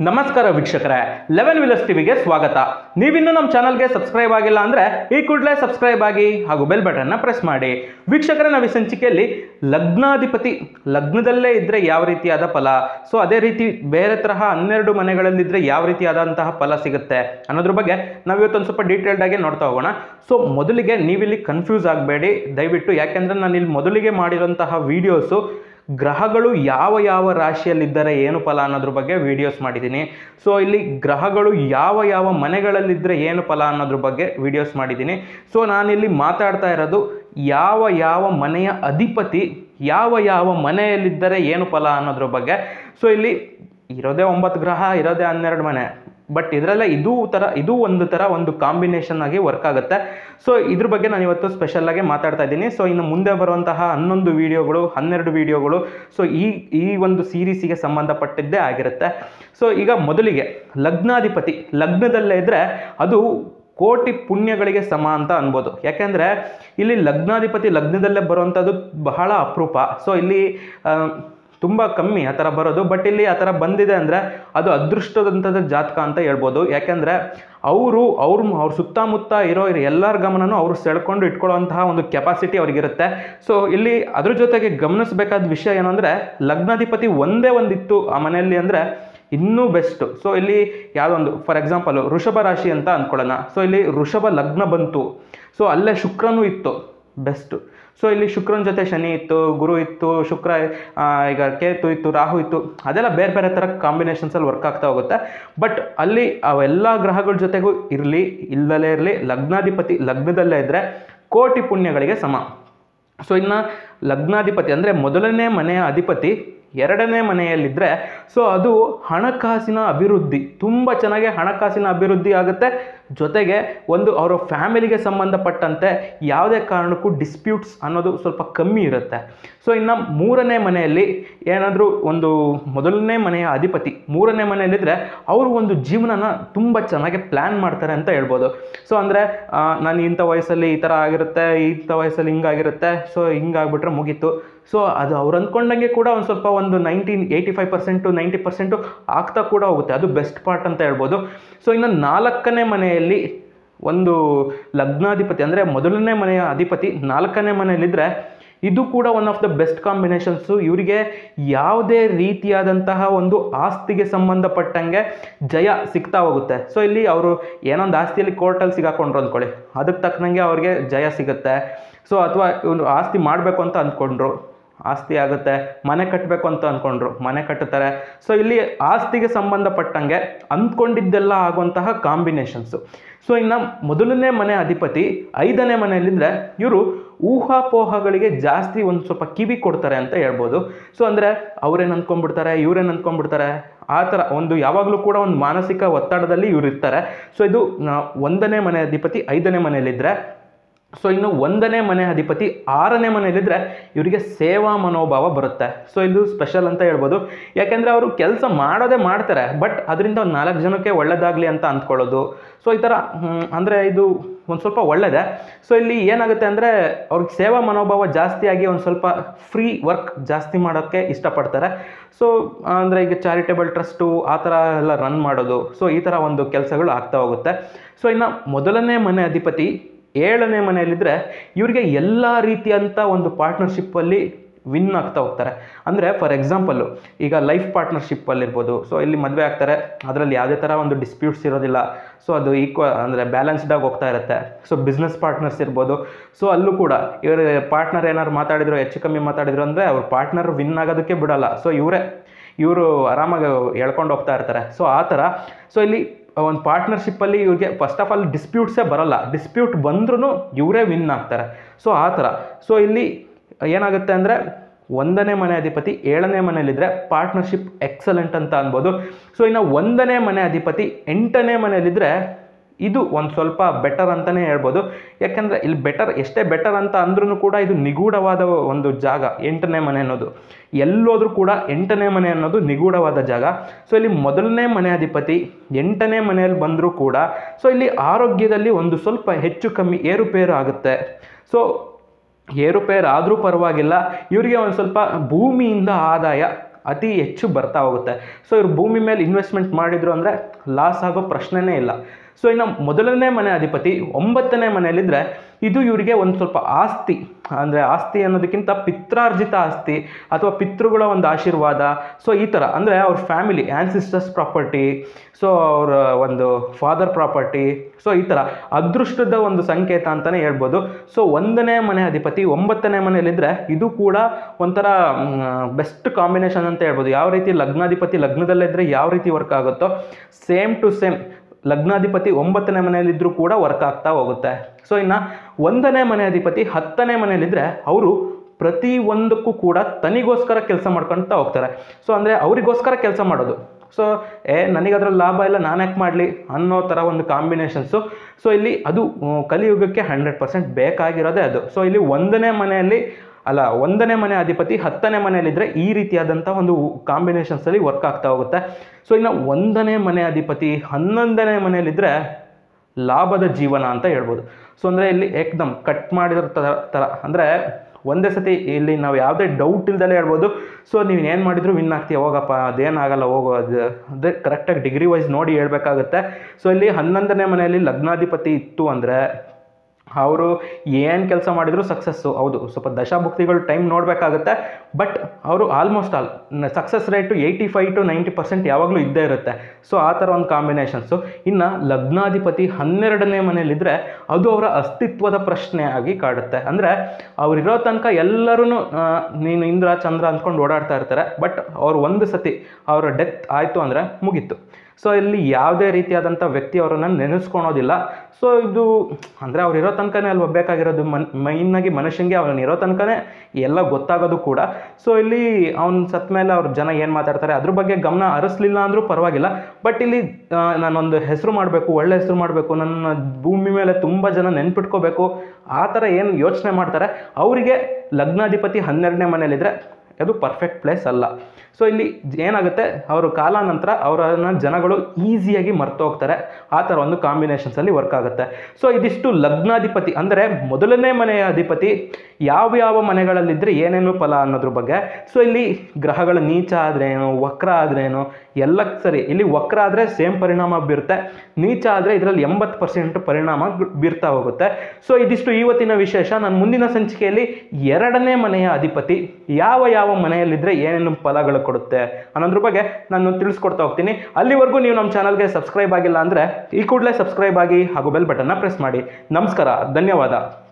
ನಮಸ್ಕಾರ ವೀಕ್ಷಕರೇ ಲೆವೆನ್ ವಿಲಸ್ ಟಿವಿಗೆ ಸ್ವಾಗತ ನೀವಿನ್ನೂ ನಮ್ಮ ಚಾನಲ್ಗೆ ಸಬ್ಸ್ಕ್ರೈಬ್ ಆಗಿಲ್ಲ ಅಂದರೆ ಈ ಕೂಡಲೇ ಸಬ್ಸ್ಕ್ರೈಬ್ ಆಗಿ ಹಾಗೂ ಬೆಲ್ ಬಟನ್ನ ಪ್ರೆಸ್ ಮಾಡಿ ವೀಕ್ಷಕರೇ ನಾವು ಈ ಸಂಚಿಕೆಯಲ್ಲಿ ಲಗ್ನಾಧಿಪತಿ ಲಗ್ನದಲ್ಲೇ ಇದ್ದರೆ ಯಾವ ರೀತಿಯಾದ ಫಲ ಸೊ ಅದೇ ರೀತಿ ಬೇರೆ ತರಹ ಹನ್ನೆರಡು ಮನೆಗಳಲ್ಲಿದ್ದರೆ ಯಾವ ರೀತಿಯಾದಂತಹ ಫಲ ಸಿಗುತ್ತೆ ಅನ್ನೋದ್ರ ಬಗ್ಗೆ ನಾವು ಇವತ್ತೊಂದು ಸ್ವಲ್ಪ ಡೀಟೇಲ್ಡ್ ಆಗಿ ನೋಡ್ತಾ ಹೋಗೋಣ ಸೊ ಮೊದಲಿಗೆ ನೀವಿಲ್ಲಿ ಕನ್ಫ್ಯೂಸ್ ಆಗಬೇಡಿ ದಯವಿಟ್ಟು ಯಾಕೆಂದರೆ ನಾನು ಇಲ್ಲಿ ಮೊದಲಿಗೆ ಮಾಡಿರೋಂತಹ ವೀಡಿಯೋಸು ಗ್ರಹಗಳು ಯಾವ ಯಾವ ರಾಶಿಯಲ್ಲಿದ್ದರೆ ಏನು ಫಲ ಅನ್ನೋದ್ರ ಬಗ್ಗೆ ವಿಡಿಯೋಸ್ ಮಾಡಿದ್ದೀನಿ ಸೊ ಇಲ್ಲಿ ಗ್ರಹಗಳು ಯಾವ ಯಾವ ಮನೆಗಳಲ್ಲಿದ್ದರೆ ಏನು ಫಲ ಅನ್ನೋದ್ರ ಬಗ್ಗೆ ವಿಡಿಯೋಸ್ ಮಾಡಿದ್ದೀನಿ ಸೊ ನಾನಿಲ್ಲಿ ಮಾತಾಡ್ತಾ ಇರೋದು ಯಾವ ಯಾವ ಮನೆಯ ಅಧಿಪತಿ ಯಾವ ಯಾವ ಮನೆಯಲ್ಲಿದ್ದರೆ ಏನು ಫಲ ಅನ್ನೋದ್ರ ಬಗ್ಗೆ ಸೊ ಇಲ್ಲಿ ಇರೋದೇ ಒಂಬತ್ತು ಗ್ರಹ ಇರೋದೇ ಹನ್ನೆರಡು ಮನೆ ಬಟ್ ಇದರಲ್ಲೇ ಇದೂ ಥರ ಇದು ಒಂದು ಥರ ಒಂದು ಕಾಂಬಿನೇಷನ್ ಆಗಿ ವರ್ಕ್ ಆಗುತ್ತೆ ಸೊ ಇದ್ರ ಬಗ್ಗೆ ನಾನು ಇವತ್ತು ಸ್ಪೆಷಲ್ ಆಗಿ ಮಾತಾಡ್ತಾ ಇದ್ದೀನಿ ಸೊ ಇನ್ನು ಮುಂದೆ ಬರುವಂತಹ ಹನ್ನೊಂದು ವಿಡಿಯೋಗಳು ಹನ್ನೆರಡು ವಿಡಿಯೋಗಳು ಸೊ ಈ ಈ ಒಂದು ಸೀರೀಸಿಗೆ ಸಂಬಂಧಪಟ್ಟಿದ್ದೇ ಆಗಿರುತ್ತೆ ಸೊ ಈಗ ಮೊದಲಿಗೆ ಲಗ್ನಾಧಿಪತಿ ಲಗ್ನದಲ್ಲೇ ಇದ್ದರೆ ಅದು ಕೋಟಿ ಪುಣ್ಯಗಳಿಗೆ ಸಮ ಅಂತ ಅನ್ಬೋದು ಯಾಕೆಂದರೆ ಇಲ್ಲಿ ಲಗ್ನಾಧಿಪತಿ ಲಗ್ನದಲ್ಲೇ ಬರುವಂಥದ್ದು ಬಹಳ ಅಪರೂಪ ಸೊ ಇಲ್ಲಿ ಆ, ತುಂಬ ಕಮ್ಮಿ ಆ ಥರ ಬರೋದು ಬಟ್ ಇಲ್ಲಿ ಆ ಥರ ಬಂದಿದೆ ಅಂದರೆ ಅದು ಅದೃಷ್ಟದಂಥದ್ದು ಜಾತಕ ಅಂತ ಹೇಳ್ಬೋದು ಯಾಕೆಂದರೆ ಅವರು ಅವ್ರ ಅವ್ರ ಸುತ್ತಮುತ್ತ ಇರೋ ಎಲ್ಲರ ಗಮನನೂ ಅವರು ಸೆಳ್ಕೊಂಡು ಇಟ್ಕೊಳ್ಳುವಂತಹ ಒಂದು ಕೆಪಾಸಿಟಿ ಅವ್ರಿಗಿರುತ್ತೆ ಸೊ ಇಲ್ಲಿ ಅದ್ರ ಜೊತೆಗೆ ಗಮನಿಸಬೇಕಾದ ವಿಷಯ ಏನಂದರೆ ಲಗ್ನಾಧಿಪತಿ ಒಂದೇ ಒಂದಿತ್ತು ಆ ಮನೆಯಲ್ಲಿ ಅಂದರೆ ಇನ್ನೂ ಬೆಸ್ಟ್ ಸೊ ಇಲ್ಲಿ ಯಾವುದೊಂದು ಫಾರ್ ಎಕ್ಸಾಂಪಲ್ ವೃಷಭ ರಾಶಿ ಅಂತ ಅಂದ್ಕೊಳ್ಳೋಣ ಸೊ ಇಲ್ಲಿ ವೃಷಭ ಲಗ್ನ ಬಂತು ಸೊ ಅಲ್ಲೇ ಶುಕ್ರನೂ ಇತ್ತು ಬೆಸ್ಟ್ ಸೊ ಇಲ್ಲಿ ಶುಕ್ರನ ಜೊತೆ ಶನಿ ಇತ್ತು ಗುರು ಇತ್ತು ಶುಕ್ರ ಆ, ಈಗ ಕೇತು ಇತ್ತು ರಾಹು ಇತ್ತು ಅದೆಲ್ಲ ಬೇರೆ ಬೇರೆ ಥರ ಕಾಂಬಿನೇಷನ್ಸಲ್ಲಿ ವರ್ಕ್ ಆಗ್ತಾ ಹೋಗುತ್ತೆ ಬಟ್ ಅಲ್ಲಿ ಅವೆಲ್ಲ ಗ್ರಹಗಳ ಜೊತೆಗೂ ಇರಲಿ ಇಲ್ಲದಲೇ ಇರಲಿ ಲಗ್ನಾಧಿಪತಿ ಲಗ್ನದಲ್ಲೇ ಇದ್ದರೆ ಕೋಟಿ ಪುಣ್ಯಗಳಿಗೆ ಸಮ ಸೊ ಇನ್ನು ಲಗ್ನಾಧಿಪತಿ ಅಂದರೆ ಮೊದಲನೇ ಮನೆಯ ಅಧಿಪತಿ ಎರಡನೇ ಮನೆಯಲ್ಲಿದ್ದರೆ ಸೊ ಅದು ಹಣಕಾಸಿನ ಅಭಿವೃದ್ಧಿ ತುಂಬ ಚೆನ್ನಾಗಿ ಹಣಕಾಸಿನ ಅಭಿವೃದ್ಧಿ ಆಗುತ್ತೆ ಜೊತೆಗೆ ಒಂದು ಅವರ ಫ್ಯಾಮಿಲಿಗೆ ಸಂಬಂಧಪಟ್ಟಂತೆ ಯಾವುದೇ ಕಾರಣಕ್ಕೂ ಡಿಸ್ಪ್ಯೂಟ್ಸ್ ಅನ್ನೋದು ಸ್ವಲ್ಪ ಕಮ್ಮಿ ಇರುತ್ತೆ ಸೊ ಇನ್ನು ಮೂರನೇ ಮನೆಯಲ್ಲಿ ಏನಾದರೂ ಒಂದು ಮೊದಲನೇ ಮನೆಯ ಅಧಿಪತಿ ಮೂರನೇ ಮನೆಯಲ್ಲಿದ್ದರೆ ಅವರು ಒಂದು ಜೀವನನ ತುಂಬ ಚೆನ್ನಾಗಿ ಪ್ಲ್ಯಾನ್ ಮಾಡ್ತಾರೆ ಅಂತ ಹೇಳ್ಬೋದು ಸೊ ಅಂದರೆ ನಾನು ಇಂಥ ವಯಸ್ಸಲ್ಲಿ ಈ ಥರ ಆಗಿರುತ್ತೆ ಇಂಥ ವಯಸ್ಸಲ್ಲಿ ಹಿಂಗಾಗಿರುತ್ತೆ ಸೊ ಹಿಂಗಾಗ್ಬಿಟ್ರೆ ಮುಗೀತು ಸೊ ಅದು ಅವ್ರು ಅಂದ್ಕೊಂಡಂಗೆ ಕೂಡ ಒಂದು ಸ್ವಲ್ಪ ಒಂದು nineteen eighty five percent ninety percent ಆಗ್ತಾ ಕೂಡ ಹೋಗುತ್ತೆ ಅದು ಬೆಸ್ಟ್ ಪಾರ್ಟ್ ಅಂತ ಹೇಳ್ಬೋದು ಸೊ ಇನ್ನು ನಾಲ್ಕನೇ ಮನೆಯಲ್ಲಿ ಒಂದು ಲಗ್ನಾಧಿಪತಿ ಅಂದರೆ ಮೊದಲನೇ ಮನೆಯ ಅಧಿಪತಿ ನಾಲ್ಕನೇ ಮನೆಯಲ್ಲಿದ್ದರೆ ಇದು ಕೂಡ one of the best combinations ಇವರಿಗೆ ಯಾವುದೇ ರೀತಿಯಾದಂತಹ ಒಂದು ಆಸ್ತಿಗೆ ಸಂಬಂಧಪಟ್ಟಂಗೆ ಜಯ ಸಿಗ್ತಾ ಹೋಗುತ್ತೆ ಸೊ ಇಲ್ಲಿ ಅವರು ಏನೊಂದು ಆಸ್ತಿಯಲ್ಲಿ ಕೋರ್ಟಲ್ಲಿ ಸಿಗಾಕೊಂಡ್ರು ಅಂದ್ಕೊಳ್ಳಿ ಅದಕ್ಕೆ ತಕ್ಕನಂಗೆ ಅವ್ರಿಗೆ ಜಯ ಸಿಗುತ್ತೆ ಸೊ ಅಥವಾ ಇವ್ನು ಆಸ್ತಿ ಮಾಡಬೇಕು ಅಂತ ಅಂದ್ಕೊಂಡ್ರು ಆಸ್ತಿ ಆಗುತ್ತೆ ಮನೆ ಕಟ್ಟಬೇಕು ಅಂತ ಅಂದ್ಕೊಂಡ್ರು ಮನೆ ಕಟ್ಟುತ್ತಾರೆ ಸೊ ಇಲ್ಲಿ ಆಸ್ತಿಗೆ ಸಂಬಂಧಪಟ್ಟಂಗೆ ಅಂದ್ಕೊಂಡಿದ್ದೆಲ್ಲ ಆಗುವಂತಹ ಕಾಂಬಿನೇಷನ್ಸು ಸೊ ಇನ್ನು ಮೊದಲನೇ ಮನೆ ಅಧಿಪತಿ ಐದನೇ ಮನೆಯಲ್ಲಿದ್ದರೆ ಇವರು ಊಹಾಪೋಹಗಳಿಗೆ ಜಾಸ್ತಿ ಒಂದು ಸ್ವಲ್ಪ ಕಿವಿ ಕೊಡ್ತಾರೆ ಅಂತ ಹೇಳ್ಬೋದು ಸೊ ಅಂದರೆ ಅವ್ರೇನು ಅಂದ್ಕೊಂಡ್ಬಿಡ್ತಾರೆ ಇವ್ರೇನು ಅಂದ್ಕೊಂಡ್ಬಿಡ್ತಾರೆ ಆ ಥರ ಒಂದು ಯಾವಾಗಲೂ ಕೂಡ ಒಂದು ಮಾನಸಿಕ ಒತ್ತಡದಲ್ಲಿ ಇವ್ರು ಇರ್ತಾರೆ ಸೊ ಇದು ನ- ಒಂದನೇ ಮನೆ ಅಧಿಪತಿ ಐದನೇ ಮನೆಯಲ್ಲಿದ್ದರೆ ಸೊ ಇನ್ನು ಒಂದನೇ ಮನೆ ಅಧಿಪತಿ ಆರನೇ ಮನೆಯಲ್ಲಿದ್ದರೆ ಇವರಿಗೆ ಸೇವಾ ಮನೋಭಾವ ಬರುತ್ತೆ ಸೊ ಇದು ಸ್ಪೆಷಲ್ ಅಂತ ಹೇಳ್ಬೋದು ಯಾಕೆಂದರೆ ಅವರು ಕೆಲಸ ಮಾಡೋದೇ ಮಾಡ್ತಾರೆ ಬಟ್ ಅದರಿಂದ ಒಂದು ನಾಲ್ಕು ಜನಕ್ಕೆ ಒಳ್ಳೇದಾಗಲಿ ಅಂತ ಅಂದ್ಕೊಳ್ಳೋದು ಸೊ ಈ ಥರ ಅಂದರೆ ಇದು ಒಂದು ಸ್ವಲ್ಪ ಒಳ್ಳೆಯದೇ ಸೊ ಇಲ್ಲಿ ಏನಾಗುತ್ತೆ ಅಂದರೆ ಅವ್ರಿಗೆ ಸೇವಾ ಮನೋಭಾವ ಜಾಸ್ತಿಯಾಗಿ ಒಂದು ಸ್ವಲ್ಪ ಫ್ರೀ ವರ್ಕ್ ಜಾಸ್ತಿ ಮಾಡೋಕ್ಕೆ ಇಷ್ಟಪಡ್ತಾರೆ ಸೊ ಅಂದರೆ ಈಗ ಚಾರಿಟೇಬಲ್ ಟ್ರಸ್ಟು ಆ ಥರ ಎಲ್ಲ ರನ್ ಮಾಡೋದು ಸೊ ಈ ಥರ ಒಂದು ಕೆಲಸಗಳು ಆಗ್ತಾ ಹೋಗುತ್ತೆ ಸೊ ಇನ್ನು ಮೊದಲನೇ ಮನೆ ಅಧಿಪತಿ ಏಳನೇ ಮನೆಯಲ್ಲಿದ್ದರೆ ಇವರಿಗೆ ಎಲ್ಲ ರೀತಿಯಂಥ ಒಂದು ಪಾರ್ಟ್ನರ್ಶಿಪ್ಪಲ್ಲಿ ವಿನ್ ಆಗ್ತಾ ಹೋಗ್ತಾರೆ ಅಂದರೆ ಫಾರ್ ಎಕ್ಸಾಂಪಲ್ಲು ಈಗ ಲೈಫ್ ಪಾರ್ಟ್ನರ್ಶಿಪ್ಪಲ್ಲಿರ್ಬೋದು ಸೊ ಇಲ್ಲಿ ಮದುವೆ ಆಗ್ತಾರೆ ಅದರಲ್ಲಿ ಯಾವುದೇ ಥರ ಒಂದು ಡಿಸ್ಪ್ಯೂಟ್ಸ್ ಇರೋದಿಲ್ಲ ಸೊ ಅದು ಈಕ್ವ ಅಂದರೆ ಬ್ಯಾಲೆನ್ಸ್ಡಾಗಿ ಹೋಗ್ತಾ ಇರುತ್ತೆ ಸೊ ಬಿಸ್ನೆಸ್ ಪಾರ್ಟ್ನರ್ಸ್ ಇರ್ಬೋದು ಸೊ ಅಲ್ಲೂ ಕೂಡ ಇವರು ಪಾರ್ಟ್ನರ್ ಏನಾದ್ರು ಮಾತಾಡಿದ್ರು ಹೆಚ್ಚು ಕಮ್ಮಿ ಮಾತಾಡಿದ್ರು ಅಂದರೆ ಅವ್ರ ಪಾರ್ಟ್ನರ್ ವಿನ್ ಆಗೋದಕ್ಕೆ ಬಿಡಲ್ಲ ಸೊ ಇವರೇ ಇವರು ಆರಾಮಾಗಿ ಎಳ್ಕೊಂಡು ಹೋಗ್ತಾ ಇರ್ತಾರೆ ಸೊ ಆ ಥರ ಸೊ ಇಲ್ಲಿ ಒಂದು ಪಾರ್ಟ್ನರ್ಶಿಪ್ಪಲ್ಲಿ ಇವ್ರಿಗೆ ಫಸ್ಟ್ ಆಫ್ ಆಲ್ ಡಿಸ್ಪ್ಯೂಟ್ಸೇ ಬರಲ್ಲ ಡಿಸ್ಪ್ಯೂಟ್ ಬಂದ್ರೂ ಇವರೇ ವಿನ್ ಆಗ್ತಾರೆ ಸೊ ಆ ಥರ ಸೊ ಇಲ್ಲಿ ಏನಾಗುತ್ತೆ ಅಂದರೆ ಒಂದನೇ ಮನೆ ಅಧಿಪತಿ ಏಳನೇ ಮನೆಯಲ್ಲಿದ್ದರೆ ಪಾರ್ಟ್ನರ್ಶಿಪ್ ಎಕ್ಸಲೆಂಟ್ ಅಂತ ಅನ್ಬೋದು ಸೊ ಇನ್ನು ಒಂದನೇ ಮನೆ ಅಧಿಪತಿ ಎಂಟನೇ ಮನೆಯಲ್ಲಿದ್ದರೆ ಇದು ಒಂದು ಸ್ವಲ್ಪ ಬೆಟರ್ ಅಂತಲೇ ಹೇಳ್ಬೋದು ಯಾಕೆಂದರೆ ಇಲ್ಲಿ ಬೆಟರ್ ಎಷ್ಟೇ ಬೆಟರ್ ಅಂತ ಅಂದ್ರೂ ಕೂಡ ಇದು ನಿಗೂಢವಾದ ಒಂದು ಜಾಗ ಎಂಟನೇ ಮನೆ ಅನ್ನೋದು ಎಲ್ಲೋದ್ರೂ ಕೂಡ ಎಂಟನೇ ಮನೆ ಅನ್ನೋದು ನಿಗೂಢವಾದ ಜಾಗ ಸೊ ಇಲ್ಲಿ ಮೊದಲನೇ ಮನೆ ಅಧಿಪತಿ ಎಂಟನೇ ಮನೆಯಲ್ಲಿ ಬಂದರೂ ಕೂಡ ಸೊ ಇಲ್ಲಿ ಆರೋಗ್ಯದಲ್ಲಿ ಒಂದು ಸ್ವಲ್ಪ ಹೆಚ್ಚು ಕಮ್ಮಿ ಏರುಪೇರು ಆಗುತ್ತೆ ಸೊ ಏರುಪೇರು ಆದರೂ ಪರವಾಗಿಲ್ಲ ಇವರಿಗೆ ಒಂದು ಸ್ವಲ್ಪ ಭೂಮಿಯಿಂದ ಆದಾಯ ಅತಿ ಹೆಚ್ಚು ಬರ್ತಾ ಹೋಗುತ್ತೆ ಸೊ ಇವ್ರು ಭೂಮಿ ಮೇಲೆ ಇನ್ವೆಸ್ಟ್ಮೆಂಟ್ ಮಾಡಿದ್ರು ಅಂದರೆ ಲಾಸ್ ಆಗೋ ಪ್ರಶ್ನೆನೇ ಇಲ್ಲ ಸೊ ಇನ್ನು ಮೊದಲನೇ ಮನೆ ಅಧಿಪತಿ ಒಂಬತ್ತನೇ ಮನೆಯಲ್ಲಿದ್ದರೆ ಇದು ಇವರಿಗೆ ಒಂದು ಸ್ವಲ್ಪ ಆಸ್ತಿ ಅಂದರೆ ಆಸ್ತಿ ಅನ್ನೋದಕ್ಕಿಂತ ಪಿತ್ರಾರ್ಜಿತ ಆಸ್ತಿ ಅಥವಾ ಪಿತೃಗಳ ಒಂದು ಆಶೀರ್ವಾದ ಸೊ ಈ ಥರ ಅಂದರೆ ಅವ್ರ ಫ್ಯಾಮಿಲಿ ಆ್ಯನ್ಸಿಸ್ಟರ್ಸ್ ಪ್ರಾಪರ್ಟಿ ಸೊ ಅವರ ಒಂದು ಫಾದರ್ ಪ್ರಾಪರ್ಟಿ ಸೊ ಈ ಥರ ಅದೃಷ್ಟದ ಒಂದು ಸಂಕೇತ ಅಂತಲೇ ಹೇಳ್ಬೋದು ಸೊ ಒಂದನೇ ಮನೆ ಅಧಿಪತಿ ಒಂಬತ್ತನೇ ಮನೆಯಲ್ಲಿದ್ದರೆ ಇದು ಕೂಡ ಒಂಥರ ಬೆಸ್ಟ್ ಕಾಂಬಿನೇಷನ್ ಅಂತ ಹೇಳ್ಬೋದು ಯಾವ ರೀತಿ ಲಗ್ನಾಧಿಪತಿ ಲಗ್ನದಲ್ಲಿದ್ದರೆ ಯಾವ ರೀತಿ ವರ್ಕ್ ಆಗುತ್ತೋ ಸೇಮ್ ಟು ಸೇಮ್ ಲಗ್ನಾಧಿಪತಿ ಒಂಬತ್ತನೇ ಮನೆಯಲ್ಲಿದ್ದರೂ ಕೂಡ ವರ್ಕ್ ಆಗ್ತಾ ಹೋಗುತ್ತೆ ಸೊ ಇನ್ನು ಒಂದನೇ ಮನೆ ಅಧಿಪತಿ ಹತ್ತನೇ ಮನೆಯಲ್ಲಿದ್ದರೆ ಅವರು ಪ್ರತಿ ಒಂದಕ್ಕೂ ಕೂಡ ತನಿಗೋಸ್ಕರ ಕೆಲಸ ಮಾಡ್ಕೊಳ್ತಾ ಹೋಗ್ತಾರೆ ಸೊ ಅಂದರೆ ಅವರಿಗೋಸ್ಕರ ಕೆಲಸ ಮಾಡೋದು ಸೊ ಏ ನನಗೆ ಅದರಲ್ಲಿ ಲಾಭ ಇಲ್ಲ ನಾನು ಯಾಕೆ ಮಾಡಲಿ ಅನ್ನೋ ಥರ ಒಂದು ಕಾಂಬಿನೇಷನ್ಸು ಸೊ ಇಲ್ಲಿ ಅದು ಆ, ಕಲಿಯುಗಕ್ಕೆ ಹಂಡ್ರೆಡ್ ಪರ್ಸೆಂಟ್ ಬೇಕಾಗಿರೋದೇ ಅದು ಸೊ ಇಲ್ಲಿ ಒಂದನೇ ಮನೆಯಲ್ಲಿ ಅಲ್ಲ ಒಂದನೇ ಮನೆ ಅಧಿಪತಿ ಹತ್ತನೇ ಮನೆಯಲ್ಲಿದ್ದರೆ ಈ ರೀತಿಯಾದಂಥ ಒಂದು ಕಾಂಬಿನೇಷನ್ಸಲ್ಲಿ ವರ್ಕ್ ಆಗ್ತಾ ಹೋಗುತ್ತೆ ಸೊ ಇನ್ನು ಒಂದನೇ ಮನೆ ಅಧಿಪತಿ ಹನ್ನೊಂದನೇ ಮನೆಯಲ್ಲಿದ್ದರೆ ಲಾಭದ ಜೀವನ ಅಂತ ಹೇಳ್ಬೋದು ಸೊ ಅಂದರೆ ಇಲ್ಲಿ ಏಕ್ದಮ್ ಕಟ್ ಮಾಡಿರೋ ಥರ ಥರ ಅಂದರೆ ಒಂದೇ ಸತಿ ಇಲ್ಲಿ ನಾವು ಯಾವುದೇ ಡೌಟ್ ಇಲ್ದಲೇ ಹೇಳ್ಬೋದು ಸೊ ನೀವು ಏನು ಮಾಡಿದ್ರು ವಿನ್ ಆಗ್ತೀಯ ಹೋಗಪ್ಪ ಅದೇನಾಗಲ್ಲ ಹೋಗೋ ಅದು ಅದೇ ಕರೆಕ್ಟಾಗಿ ಡಿಗ್ರಿ ವೈಸ್ ನೋಡಿ ಹೇಳ್ಬೇಕಾಗುತ್ತೆ ಸೊ ಇಲ್ಲಿ ಹನ್ನೊಂದನೇ ಮನೆಯಲ್ಲಿ ಲಗ್ನಾಧಿಪತಿ ಇತ್ತು ಅಂದರೆ ಅವರು ಏನು ಕೆಲಸ ಮಾಡಿದ್ರು ಸಕ್ಸಸ್ಸು ಹೌದು ಸ್ವಲ್ಪ ದಶಾಭುಕ್ತಿಗಳು ಟೈಮ್ ನೋಡಬೇಕಾಗುತ್ತೆ ಬಟ್ ಅವರು almost all success rate eighty five to ninety percent ಯಾವಾಗಲೂ ಇದ್ದೇ ಇರುತ್ತೆ ಸೊ ಆ ಥರ ಒಂದು ಕಾಂಬಿನೇಷನ್ಸು ಇನ್ನು ಲಗ್ನಾಧಿಪತಿ ಹನ್ನೆರಡನೇ ಮನೆಯಲ್ಲಿದ್ದರೆ ಅದು ಅವರ ಅಸ್ತಿತ್ವದ ಪ್ರಶ್ನೆ ಆಗಿ ಕಾಡುತ್ತೆ ಅಂದರೆ ಅವರಿರೋ ತನಕ ಎಲ್ಲರೂ ನೀನು ಇಂದ್ರ ಚಂದ್ರ ಅಂದ್ಕೊಂಡು ಓಡಾಡ್ತಾ ಇರ್ತಾರೆ ಬಟ್ ಅವ್ರು ಒಂದು ಸತಿ ಅವರ ಡೆತ್ ಆಯಿತು ಅಂದರೆ ಮುಗೀತು ಸೊ ಇಲ್ಲಿ ಯಾವುದೇ ರೀತಿಯಾದಂಥ ವ್ಯಕ್ತಿ ಅವರನ್ನು ನೆನೆಸ್ಕೊಳೋದಿಲ್ಲ ಸೊ ಇದು ಅಂದರೆ ಅವ್ರು ಇರೋ ತನಕನೇ ಅಲ್ವಾ ಬೇಕಾಗಿರೋದು ಮನ್ ಮೈನಾಗಿ ಮನುಷ್ಯನಿಗೆ ಅವ್ನು ಇರೋ ತನಕನೇ ಎಲ್ಲ ಗೊತ್ತಾಗೋದು ಕೂಡ ಸೊ ಇಲ್ಲಿ ಅವ್ನು ಸತ್ತ ಮೇಲೆ ಅವ್ರ ಜನ ಏನು ಮಾತಾಡ್ತಾರೆ ಅದ್ರ ಬಗ್ಗೆ ಗಮನ ಹರಿಸ್ಲಿಲ್ಲ ಅಂದರೂ ಪರವಾಗಿಲ್ಲ ಬಟ್ ಇಲ್ಲಿ ಆ, ನಾನೊಂದು ಹೆಸರು ಮಾಡಬೇಕು ಒಳ್ಳೆ ಹೆಸರು ಮಾಡಬೇಕು ನನ್ನ ಭೂಮಿ ಮೇಲೆ ತುಂಬ ಜನ ನೆನ್ಪಿಟ್ಕೋಬೇಕು ಆ ಥರ ಏನು ಯೋಚನೆ ಮಾಡ್ತಾರೆ ಅವರಿಗೆ ಲಗ್ನಾಧಿಪತಿ ಹನ್ನೆರಡನೇ ಮನೇಲಿದ್ರೆ ಅದು ಪರ್ಫೆಕ್ಟ್ ಪ್ಲೇಸ್ ಅಲ್ಲ ಸೊ ಇಲ್ಲಿ ಏನಾಗುತ್ತೆ ಅವರು ಕಾಲಾನಂತರ ಅವರನ್ನ ಜನಗಳು ಈಸಿಯಾಗಿ ಮರ್ತು ಹೋಗ್ತಾರೆ ಆ ಥರ ಒಂದು ಕಾಂಬಿನೇಷನ್ಸಲ್ಲಿ ವರ್ಕ್ ಆಗುತ್ತೆ ಸೊ ಇದಿಷ್ಟು ಲಗ್ನಾಧಿಪತಿ ಅಂದರೆ ಮೊದಲನೇ ಮನೆಯ ಅಧಿಪತಿ ಯಾವ ಯಾವ ಮನೆಗಳಲ್ಲಿದ್ದರೆ ಏನೇನು ಫಲ ಅನ್ನೋದ್ರ ಬಗ್ಗೆ ಸೊ ಇಲ್ಲಿ ಗ್ರಹಗಳ ನೀಚ ಆದ್ರೇನು ವಕ್ರ ಆದ್ರೇನು ಎಲ್ಲ ಸರಿ ಇಲ್ಲಿ ವಕ್ರ ಆದರೆ ಸೇಮ್ ಪರಿಣಾಮ ಬೀರುತ್ತೆ ನೀಚ ಆದರೆ ಇದರಲ್ಲಿ ಎಂಬತ್ತು ಪರ್ಸೆಂಟ್ ಪರಿಣಾಮ ಬಿ- ಬೀರ್ತಾ ಹೋಗುತ್ತೆ ಸೊ ಇದಿಷ್ಟು ಇವತ್ತಿನ ವಿಶೇಷ ನಾನು ಮುಂದಿನ ಸಂಚಿಕೆಯಲ್ಲಿ ಎರಡನೇ ಮನೆಯ ಅಧಿಪತಿ ಯಾವ ಯಾವ ಮನೆಯಲ್ಲಿದ್ದರೆ ಏನೇನು ಫಲಗಳು ಕೊಡುತ್ತೆ ಅನ್ನೋದ್ರ ಬಗ್ಗೆ ನಾನು ತಿಳಿಸ್ಕೊಡ್ತಾ ಹೋಗ್ತೀನಿ ಅಲ್ಲಿವರೆಗೂ ನೀವು ನಮ್ಮ ಚಾನಲ್ಗೆ ಸಬ್ಸ್ಕ್ರೈಬ್ ಆಗಿಲ್ಲ ಅಂದರೆ ಈ ಕೂಡಲೇ ಸಬ್ಸ್ಕ್ರೈಬ್ ಆಗಿ ಹಾಗೂ ಬೆಲ್ ಬಟನ್ನ ಪ್ರೆಸ್ ಮಾಡಿ ನಮಸ್ಕಾರ ಧನ್ಯವಾದ